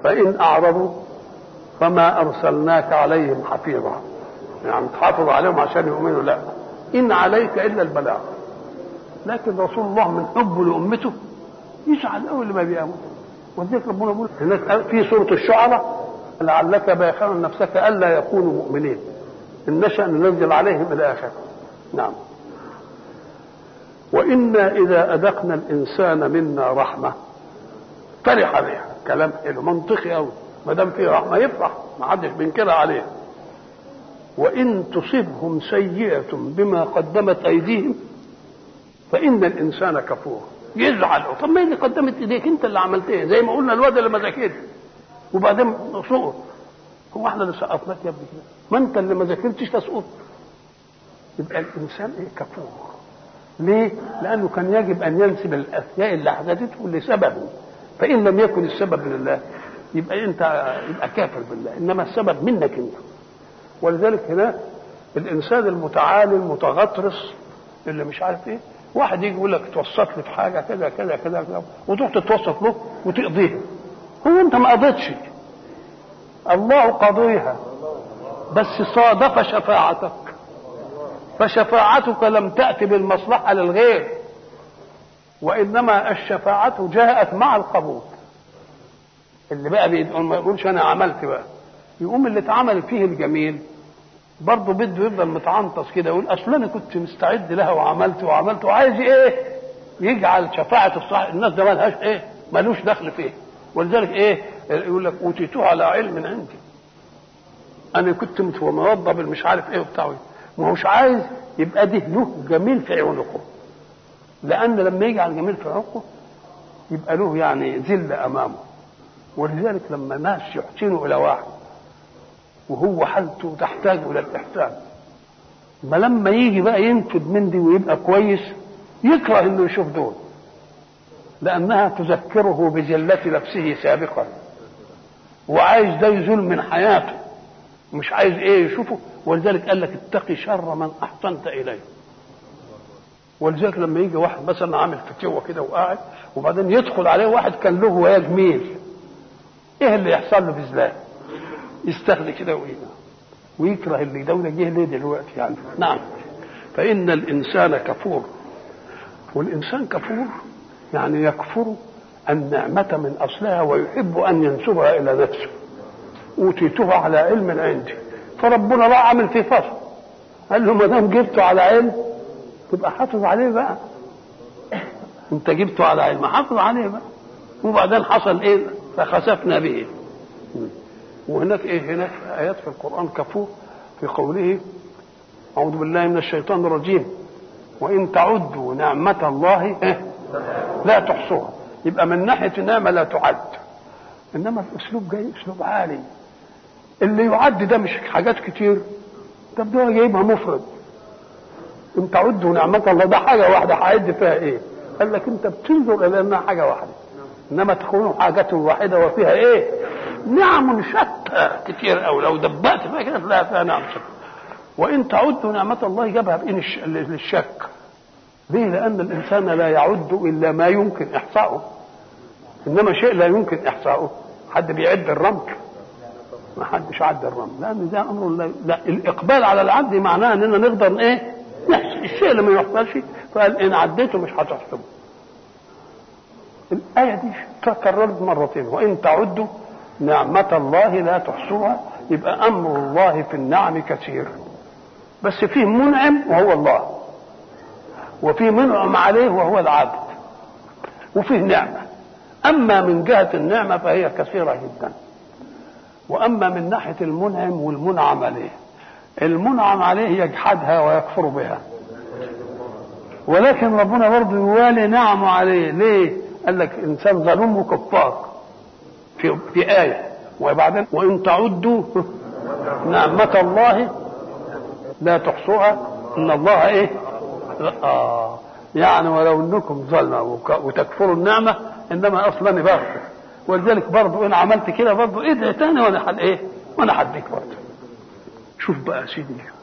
فإن أعرضوا فما أرسلناك عليهم حفيظا يعني تحافظ عليهم عشان يؤمنوا لا إن عليك إلا البلاغ لكن رسول الله من حبه لأمته يزعل أول ما بيأمر ولذلك ربنا بيقول هناك في سورة الشعراء لعلك باخر نفسك ألا يكونوا مؤمنين إن نشأ ننزل عليهم إلى آخره نعم وإنا إذا أذقنا الإنسان منا رحمة فرح بها كلام حلو منطقي أوي ما دام فيه رحمة يفرح ما حدش بينكرها عليه وإن تصبهم سيئة بما قدمت أيديهم فإن الإنسان كفور يزعل طب ما اللي قدمت ايديك انت اللي عملت ايه زي ما قلنا الواد اللي ما ذاكرش وبعدين سقط هو احنا اللي سقطناك يا ابني كده ما انت اللي ما ذاكرتش تسقط يبقى الانسان ايه كفور ليه؟ لانه كان يجب ان ينسب الاشياء اللي حدثته لسببه فان لم يكن السبب لله يبقى انت يبقى كافر بالله انما السبب منك انت ولذلك هنا الانسان المتعالي المتغطرس اللي مش عارف ايه واحد يجي يقول لك توسط لي في حاجه كذا كذا كذا كذا وتروح تتوسط له وتقضيها هو انت ما قضيتش الله قضيها بس صادف شفاعتك فشفاعتك لم تأتي بالمصلحة للغير وإنما الشفاعة جاءت مع القبول اللي بقى بيقول ما يقولش أنا عملت بقى يقوم اللي اتعمل فيه الجميل برضه بده يفضل متعنطص كده يقول اصل انا كنت مستعد لها وعملت وعملت وعايز ايه؟ يجعل شفاعة الصح الناس ده مالهاش ايه؟ ملوش دخل فيه ولذلك ايه؟ يقول لك اوتيتوه على علم عندي. انا كنت موظف مش عارف ايه وبتاع ما هوش عايز يبقى ده له جميل في عنقه. لان لما يجعل جميل في عنقه يبقى له يعني ذل امامه. ولذلك لما ناس يحسنوا الى واحد وهو حالته تحتاج الى الاحسان ما لما يجي بقى ينفد من دي ويبقى كويس يكره انه يشوف دول لانها تذكره بذله نفسه سابقا وعايز ده يزول من حياته مش عايز ايه يشوفه ولذلك قال لك اتقي شر من احسنت اليه ولذلك لما يجي واحد مثلا عامل فتوه كده وقاعد وبعدين يدخل عليه واحد كان له وياه جميل ايه اللي يحصل له بذلك يستغني كده وينا ويكره اللي دولة جه ليه دلوقتي يعني نعم فإن الإنسان كفور والإنسان كفور يعني يكفر النعمة من أصلها ويحب أن ينسبها إلى نفسه أوتيتها على علم عندي فربنا بقى عامل فيه فصل قال له ما دام جبته على علم تبقى حافظ عليه بقى انت جبته على علم حافظ عليه بقى وبعدين حصل ايه فخسفنا به وهناك ايه هناك ايات في القران كفور في قوله اعوذ بالله من الشيطان الرجيم وان تعدوا نعمه الله إيه؟ لا تحصوها يبقى من ناحيه النعمه لا تعد انما الاسلوب جاي اسلوب عالي اللي يعد ده مش حاجات كتير طب ده جايبها مفرد ان تعدوا نعمه الله ده حاجه واحده هعد فيها ايه قال لك انت بتنظر الى انها حاجه واحده انما تكون حاجة واحدة وفيها ايه نعم شتى كتير قوي لو دبأت فيها كده تلاقي فيها نعم شتى وان تعدوا نعمة الله جابها بإن للشك ليه لأن الإنسان لا يعد إلا ما يمكن إحصاؤه إنما شيء لا يمكن إحصاؤه حد بيعد الرمل ما حدش عد الرمل لأن ده أمر لا, لا الإقبال على العد معناه إننا نقدر إيه نحسب الشيء اللي ما يحصلش فقال إن عديته مش هتحسبه الآية دي تكررت مرتين وإن تعدوا نعمة الله لا تحصوها يبقى أمر الله في النعم كثير بس فيه منعم وهو الله وفيه منعم عليه وهو العبد وفيه نعمة أما من جهة النعمة فهي كثيرة جدا وأما من ناحية المنعم والمنعم عليه المنعم عليه يجحدها ويكفر بها ولكن ربنا برضه يوالي نعمه عليه ليه؟ قال لك انسان ظلوم وكفار في في آية وبعدين وإن تعدوا نعمة الله لا تحصوها إن الله إيه؟ آه يعني ولو انكم ظلموا وتكفروا النعمه انما اصلا بغفر ولذلك برضه ان عملت كده برضه ادعي تاني وانا حد ايه؟ وانا حديك برضه. شوف بقى يا سيدي